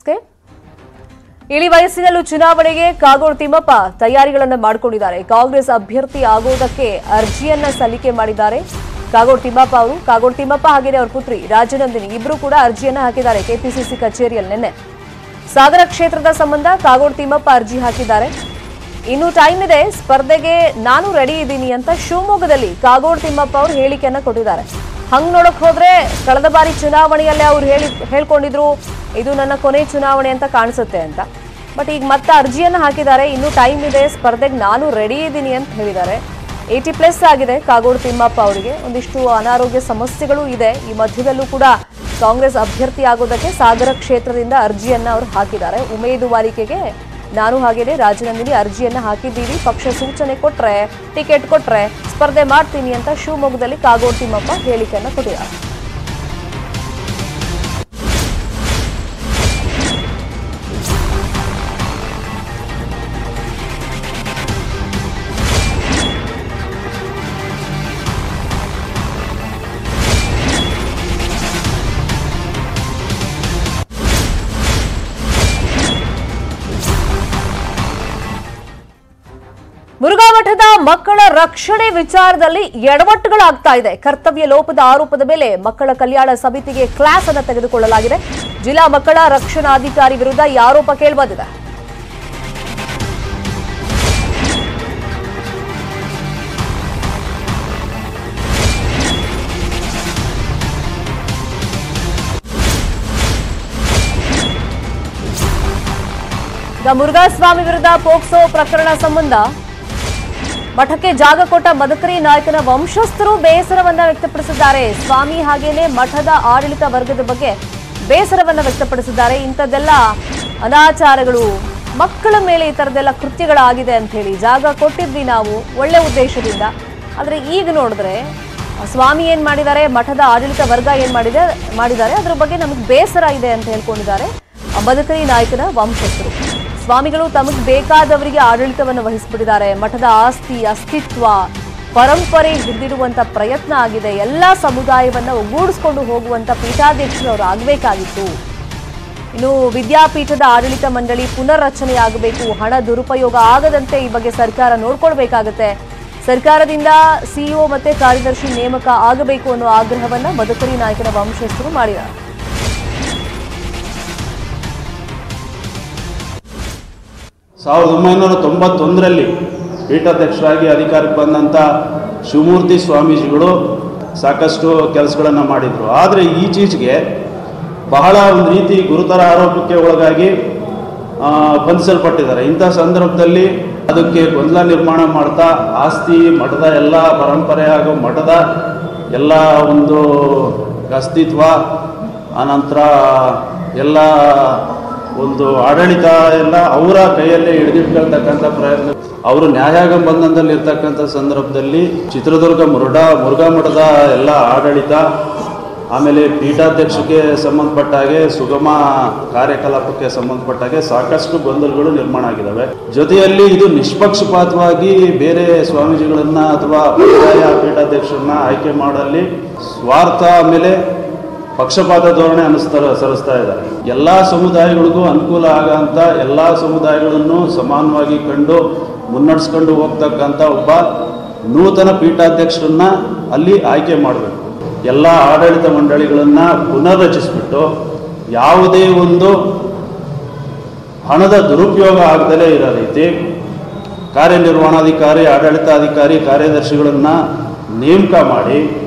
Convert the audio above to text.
ನ್ಯೂಸ್ಗೆ ಇಳಿ ವಯಸ್ಸಿನಲ್ಲೂ ಚುನಾವಣೆಗೆ ಕಾಗೋಡು ತಿಮ್ಮಪ್ಪ ತಯಾರಿಗಳನ್ನ ಮಾಡಿಕೊಂಡಿದ್ದಾರೆ ಕಾಂಗ್ರೆಸ್ ಅಭ್ಯರ್ಥಿ ಆಗೋದಕ್ಕೆ ಅರ್ಜಿಯನ್ನ ಸಲ್ಲಿಕೆ ಮಾಡಿದ್ದಾರೆ ಕಾಗೋಡು ತಿಮ್ಮಪ್ಪ ಅವರು ಕಾಗೋಡು ತಿಮ್ಮಪ್ಪ ಹಾಗೆಯೇ ಅವ್ರ ಪುತ್ರಿ ರಾಜನಂದಿನಿ ಇಬ್ರು ಕೂಡ ಅರ್ಜಿಯನ್ನ ಹಾಕಿದ್ದಾರೆ ಕೆಪಿಸಿಸಿ ಕಚೇರಿಯಲ್ಲಿ ನಿನ್ನೆ ಸಾಗರ ಕ್ಷೇತ್ರದ ಸಂಬಂಧ ಕಾಗೋಡು ತಿಮ್ಮಪ್ಪ ಅರ್ಜಿ ಹಾಕಿದ್ದಾರೆ ಇನ್ನು ಟೈಮ್ ಇದೆ ಸ್ಪರ್ಧೆಗೆ ನಾನು ರೆಡಿ ಇದ್ದೀನಿ ಅಂತ ಶಿವಮೊಗ್ಗದಲ್ಲಿ ಕಾಗೋಡು ತಿಮ್ಮಪ್ಪ ಅವರು ಹೇಳಿಕೆಯನ್ನ ಕೊಟ್ಟಿದ್ದಾರೆ ಹಂಗ್ ನೋಡಕ್ ಹೋದ್ರೆ ಕಳೆದ ಬಾರಿ ಚುನಾವಣೆಯಲ್ಲೇ ಅವ್ರು ಹೇಳಿ ಹೇಳ್ಕೊಂಡಿದ್ರು ಇದು ನನ್ನ ಕೊನೆ ಚುನಾವಣೆ ಅಂತ ಕಾಣಿಸುತ್ತೆ ಅಂತ ಬಟ್ ಈಗ ಮತ್ತೆ ಅರ್ಜಿಯನ್ನ ಹಾಕಿದ್ದಾರೆ ಇನ್ನು ಟೈಮ್ ಇದೆ ಸ್ಪರ್ಧೆಗೆ ನಾನು ರೆಡಿ ಇದ್ದೀನಿ ಅಂತ ಹೇಳಿದ್ದಾರೆ ಏಯ್ಟಿ ಪ್ಲಸ್ ಆಗಿದೆ ಕಾಗೋಡು ತಿಮ್ಮಪ್ಪ ಅವರಿಗೆ ಒಂದಿಷ್ಟು ಅನಾರೋಗ್ಯ ಸಮಸ್ಯೆಗಳು ಇದೆ ಈ ಮಧ್ಯದಲ್ಲೂ ಕೂಡ ಕಾಂಗ್ರೆಸ್ ಅಭ್ಯರ್ಥಿ ಆಗೋದಕ್ಕೆ ಸಾಗರ ಕ್ಷೇತ್ರದಿಂದ ಅರ್ಜಿಯನ್ನ ಅವರು ಹಾಕಿದ್ದಾರೆ ಉಮೇದುವಾರಿಕೆಗೆ ನಾನು ಹಾಗೇನೆ ರಾಜನಂದಿನಿ ಅರ್ಜಿಯನ್ನ ಹಾಕಿದ್ದೀವಿ ಪಕ್ಷ ಸೂಚನೆ ಕೊಟ್ರೆ ಟಿಕೆಟ್ ಕೊಟ್ರೆ ಸ್ಪರ್ಧೆ ಮಾಡ್ತೀನಿ ಅಂತ ಶಿವಮೊಗ್ಗದಲ್ಲಿ ಕಾಗೋಡು ತಿಮ್ಮಪ್ಪ ಹೇಳಿಕೆಯನ್ನ ಕೊಟ್ಟಿದ್ದಾರೆ ಮುರುಘಾ ಮಠದ ಮಕ್ಕಳ ರಕ್ಷಣೆ ವಿಚಾರದಲ್ಲಿ ಎಡವಟ್ಟುಗಳಾಗ್ತಾ ಇದೆ ಕರ್ತವ್ಯ ಲೋಪದ ಆರೋಪದ ಮೇಲೆ ಮಕ್ಕಳ ಕಲ್ಯಾಣ ಸಮಿತಿಗೆ ಕ್ಲಾಸ್ ಅನ್ನು ತೆಗೆದುಕೊಳ್ಳಲಾಗಿದೆ ಜಿಲ್ಲಾ ಮಕ್ಕಳ ರಕ್ಷಣಾಧಿಕಾರಿ ವಿರುದ್ಧ ಈ ಆರೋಪ ಕೇಳಿಬಂದಿದೆ ಈಗ ಮುರುಘಾಸ್ವಾಮಿ ವಿರುದ್ಧ ಪೋಕ್ಸೋ ಪ್ರಕರಣ ಸಂಬಂಧ ಮಠಕ್ಕೆ ಜಾಗ ಕೊಟ್ಟ ಮದಕರಿ ನಾಯಕನ ವಂಶಸ್ಥರು ಬೇಸರವನ್ನ ವ್ಯಕ್ತಪಡಿಸಿದ್ದಾರೆ ಸ್ವಾಮಿ ಹಾಗೇನೆ ಮಠದ ಆಡಳಿತ ವರ್ಗದ ಬಗ್ಗೆ ಬೇಸರವನ್ನ ವ್ಯಕ್ತಪಡಿಸಿದ್ದಾರೆ ಇಂಥದ್ದೆಲ್ಲ ಅನಾಚಾರಗಳು ಮಕ್ಕಳ ಮೇಲೆ ಈ ಥರದ್ದೆಲ್ಲ ಕೃತ್ಯಗಳಾಗಿದೆ ಅಂತ ಹೇಳಿ ಜಾಗ ಕೊಟ್ಟಿದ್ವಿ ನಾವು ಒಳ್ಳೆ ಉದ್ದೇಶದಿಂದ ಆದ್ರೆ ಈಗ ನೋಡಿದ್ರೆ ಆ ಸ್ವಾಮಿ ಏನ್ ಮಾಡಿದ್ದಾರೆ ಮಠದ ಆಡಳಿತ ವರ್ಗ ಏನ್ ಮಾಡಿದೆ ಮಾಡಿದ್ದಾರೆ ಅದ್ರ ಬಗ್ಗೆ ನಮಗೆ ಬೇಸರ ಇದೆ ಅಂತ ಹೇಳ್ಕೊಂಡಿದ್ದಾರೆ ಆ ಮದಕರಿ ನಾಯಕನ ವಂಶಸ್ಥರು ಸ್ವಾಮಿಗಳು ತಮಗೆ ಬೇಕಾದವರಿಗೆ ಆಡಳಿತವನ್ನು ವಹಿಸಿಬಿಟ್ಟಿದ್ದಾರೆ ಮಠದ ಆಸ್ತಿ ಅಸ್ತಿತ್ವ ಪರಂಪರೆ ಹಿಡಿದಿಡುವಂತ ಪ್ರಯತ್ನ ಆಗಿದೆ ಎಲ್ಲಾ ಸಮುದಾಯವನ್ನ ಒಗ್ಗೂಡಿಸ್ಕೊಂಡು ಹೋಗುವಂತ ಪೀಠಾಧ್ಯಕ್ಷರು ಅವರು ಆಗಬೇಕಾಗಿತ್ತು ಇನ್ನು ವಿದ್ಯಾಪೀಠದ ಆಡಳಿತ ಮಂಡಳಿ ಪುನರ್ರಚನೆಯಾಗಬೇಕು ಹಣ ದುರುಪಯೋಗ ಆಗದಂತೆ ಈ ಬಗ್ಗೆ ಸರ್ಕಾರ ನೋಡ್ಕೊಳ್ಬೇಕಾಗತ್ತೆ ಸರ್ಕಾರದಿಂದ ಸಿಇಒ ಮತ್ತೆ ಕಾರ್ಯದರ್ಶಿ ನೇಮಕ ಆಗಬೇಕು ಅನ್ನೋ ಆಗ್ರಹವನ್ನ ಮದಕರಿ ನಾಯಕನ ವಂಶಸ್ಥರು ಮಾಡಿದ್ದಾರೆ ಸಾವಿರದ ಒಂಬೈನೂರ ತೊಂಬತ್ತೊಂದರಲ್ಲಿ ಪೀಠಾಧ್ಯಕ್ಷರಾಗಿ ಅಧಿಕಾರಕ್ಕೆ ಬಂದಂಥ ಶಿವಮೂರ್ತಿ ಸ್ವಾಮೀಜಿಗಳು ಸಾಕಷ್ಟು ಕೆಲಸಗಳನ್ನು ಮಾಡಿದರು ಆದರೆ ಈಚೀಚೆಗೆ ಬಹಳ ಒಂದು ರೀತಿ ಗುರುತರ ಆರೋಪಕ್ಕೆ ಒಳಗಾಗಿ ಆ, ಬಂಧಿಸಲ್ಪಟ್ಟಿದ್ದಾರೆ ಇಂಥ ಸಂದರ್ಭದಲ್ಲಿ ಅದಕ್ಕೆ ಗೊಂದಲ ನಿರ್ಮಾಣ ಮಾಡ್ತಾ ಆಸ್ತಿ ಮಠದ ಎಲ್ಲ ಪರಂಪರೆ ಹಾಗೂ ಮಠದ ಎಲ್ಲ ಒಂದು ಅಸ್ತಿತ್ವ ಆನಂತರ ಎಲ್ಲ ಒಂದು ಆಡಳಿತ ಎಲ್ಲ ಅವರ ಕೈಯಲ್ಲೇ ಹಿಡಿದಿಟ್ಕೊಳ್ತಕ್ಕಂಥ ಪ್ರಯತ್ನ ಅವರು ನ್ಯಾಯಾಗ ಬಂಧನದಲ್ಲಿ ಇರ್ತಕ್ಕಂಥ ಸಂದರ್ಭದಲ್ಲಿ ಚಿತ್ರದುರ್ಗ ಮುರುಡಾ ಮುರುಘಾ ಮಠದ ಎಲ್ಲ ಆಡಳಿತ ಆಮೇಲೆ ಪೀಠಾಧ್ಯಕ್ಷಕ್ಕೆ ಸಂಬಂಧಪಟ್ಟ ಹಾಗೆ ಸುಗಮ ಕಾರ್ಯಕಲಾಪಕ್ಕೆ ಸಂಬಂಧಪಟ್ಟ ಹಾಗೆ ಸಾಕಷ್ಟು ಗೊಂದಲಗಳು ನಿರ್ಮಾಣ ಆಗಿದ್ದಾವೆ ಜೊತೆಯಲ್ಲಿ ಇದು ನಿಷ್ಪಕ್ಷಪಾತವಾಗಿ ಬೇರೆ ಸ್ವಾಮೀಜಿಗಳನ್ನ ಅಥವಾ ಪರ್ಯಾಯ ಪೀಠಾಧ್ಯಕ್ಷರನ್ನ ಆಯ್ಕೆ ಮಾಡಲ್ಲಿ ಸ್ವಾರ್ಥ ಆಮೇಲೆ ಪಕ್ಷಪಾತ ಧೋರಣೆ ಅನುಸ್ತಾ ಸರಿಸ್ತಾ ಇದ್ದಾರೆ ಎಲ್ಲ ಸಮುದಾಯಗಳಿಗೂ ಅನುಕೂಲ ಆಗಂತ ಎಲ್ಲ ಸಮುದಾಯಗಳನ್ನು ಸಮಾನವಾಗಿ ಕಂಡು ಮುನ್ನಡೆಸ್ಕೊಂಡು ಹೋಗ್ತಕ್ಕಂಥ ಒಬ್ಬ ನೂತನ ಪೀಠಾಧ್ಯಕ್ಷರನ್ನ ಅಲ್ಲಿ ಆಯ್ಕೆ ಮಾಡಬೇಕು ಎಲ್ಲ ಆಡಳಿತ ಮಂಡಳಿಗಳನ್ನು ಪುನರ್ರಚಿಸಿಬಿಟ್ಟು ಯಾವುದೇ ಒಂದು ಹಣದ ದುರುಪಯೋಗ ಆಗದಲೇ ಇರೋ ರೀತಿ ಕಾರ್ಯನಿರ್ವಹಣಾಧಿಕಾರಿ ಆಡಳಿತಾಧಿಕಾರಿ ಕಾರ್ಯದರ್ಶಿಗಳನ್ನು ನೇಮಕ ಮಾಡಿ